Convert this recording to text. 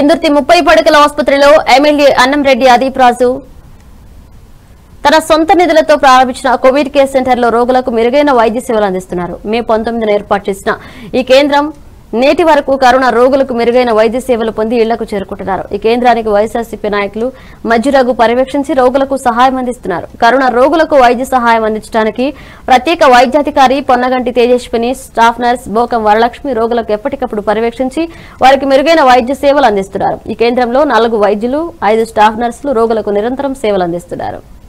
పెందుర్తి ముప్పై పడకల ఆసుపత్రిలో ఎమ్మెల్యే అన్నంరెడ్డి అదీప్ రాజు తన సొంత నిధులతో ప్రారంభించిన కోవిడ్ కేర్ సెంటర్లో రోగులకు మెరుగైన వైద్య సేవలు అందిస్తున్నారు మే పంతొమ్మిదిన ఏర్పాటు చేసిన ఈ కేంద్రం నేటి వరకు కరోనా రోగులకు మెరుగైన వైద్య సేవలు పొంది ఇళ్లకు చేరుకుంటున్నారు ఈ కేంద్రానికి వైఎస్ఆర్సీపీ నాయకులు మధ్యరఘు పర్యవేక్షించి రోగులకు సహాయం అందిస్తున్నారు కరోనా రోగులకు వైద్య సహాయం అందించడానికి ప్రత్యేక వైద్యాధికారి పొన్నగంటి తేజస్విని స్టాఫ్ నర్స్ బోకం వరలక్ష్మి రోగులకు ఎప్పటికప్పుడు పర్యవేక్షించి వారికి మెరుగైన వైద్య సేవలు అందిస్తున్నారు ఈ కేంద్రంలో నాలుగు వైద్యులు ఐదు స్టాఫ్ నర్సులు రోగులకు నిరంతరం సేవలు అందిస్తున్నారు